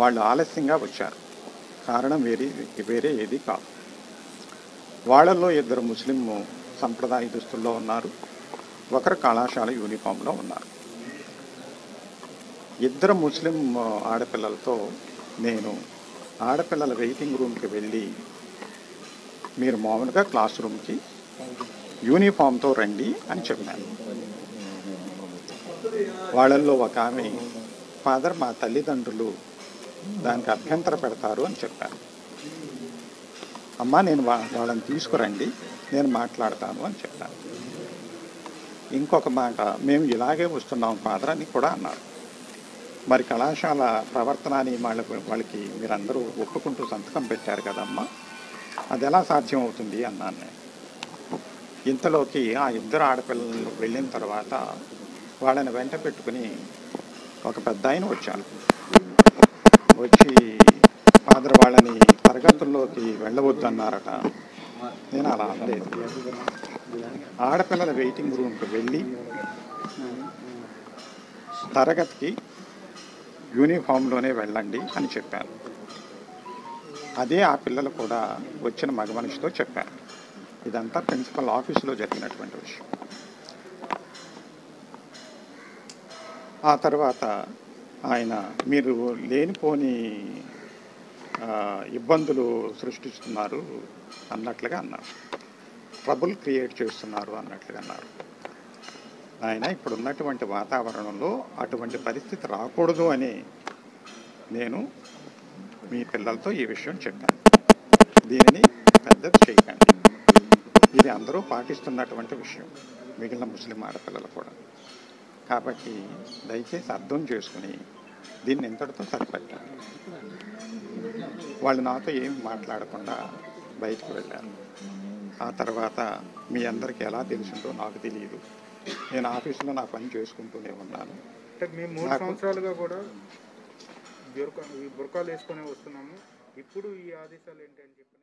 వాళ్ళు ఆలస్యంగా వచ్చారు కారణం వేరే వేరే ఏది కాదు వాళ్ళల్లో ఇద్దరు ముస్లిం సంప్రదాయ దుస్తుల్లో ఉన్నారు ఒకరు కళాశాల యూనిఫామ్లో ఉన్నారు ఇద్దరు ముస్లిం ఆడపిల్లలతో నేను ఆడపిల్లల వెయిటింగ్ రూమ్కి వెళ్ళి మీరు మామూలుగా క్లాస్ రూమ్కి యూనిఫామ్తో రండి అని చెప్పాను వాళ్ళల్లో ఒక ఆమె ఫాదర్ మా తల్లిదండ్రులు దానికి అభ్యంతర పెడతారు అని చెప్పాను అమ్మా నేను వా- వాళ్ళని తీసుకురండి నేను మాట్లాడతాను అని చెప్పాను ఇంకొక మాట మేము ఇలాగే వస్తున్నాం ఫాదర్ అని కూడా అన్నారు మరి కళాశాల ప్రవర్తన అని వాళ్ళ వాళ్ళకి మీరందరూ ఒప్పుకుంటూ సంతకం పెట్టారు కదమ్మా అది ఎలా సాధ్యం అవుతుంది అన్నాను నేను ఇంతలోకి ఆ ఇద్దరు ఆడపిల్లలు వెళ్ళిన తర్వాత వాళ్ళని వెంట పెట్టుకుని ఒక పెద్ద ఆయన వచ్చాను వచ్చి ఫాదర్ వాళ్ళని తరగతుల్లోకి వెళ్ళవద్దు అన్నారట నేను అలా అనలేదు ఆడపిల్లల వెయిటింగ్ రూమ్కి వెళ్ళి తరగతికి యూనిఫామ్లోనే వెళ్ళండి అని చెప్పాను అదే ఆ పిల్లలు కూడా వచ్చిన మగ మనిషితో చెప్పాను ఇదంతా ప్రిన్సిపల్ ఆఫీసులో జరిగినటువంటి విషయం ఆ తర్వాత ఆయన మీరు లేనిపోని ఆ, ఇబ్బందులు సృష్టిస్తున్నారు అన్నట్లుగా అన్నారు ట్రబుల్ క్రియేట్ చేస్తున్నారు అన్నట్లుగా అన్నారు ఆయన ఇప్పుడు ఉన్నటువంటి వాతావరణంలో అటువంటి పరిస్థితి రాకూడదు అని నేను మీ పిల్లలతో ఈ విషయం చెప్పాను దీనిని పెద్దది చేయకండి ఇది అందరూ పాటిస్తున్నటువంటి విషయం మిగిలిన ముస్లిం ఆడపిల్లలు కూడా కాబట్టి దయచేసి అర్థం చేసుకుని దీన్ని ఇంతటితో సరిపెట్టాలి వాళ్ళు నాతో ఏమి మాట్లాడకుండా బయటకు వెళ్ళారు ఆ తర్వాత మీ అందరికీ ఎలా తెలిసిందో నాకు తెలియదు నేను ఆఫీసులో నా పని చేసుకుంటూనే ఉన్నాను అంటే మేము మూడు నాకు- సంవత్సరాలుగా కూడా బుర్కా ఈ బుర్కాలు వేసుకొని వస్తున్నాము ఇప్పుడు ఈ ఆదేశాలు ఏంటి అని చెప్పి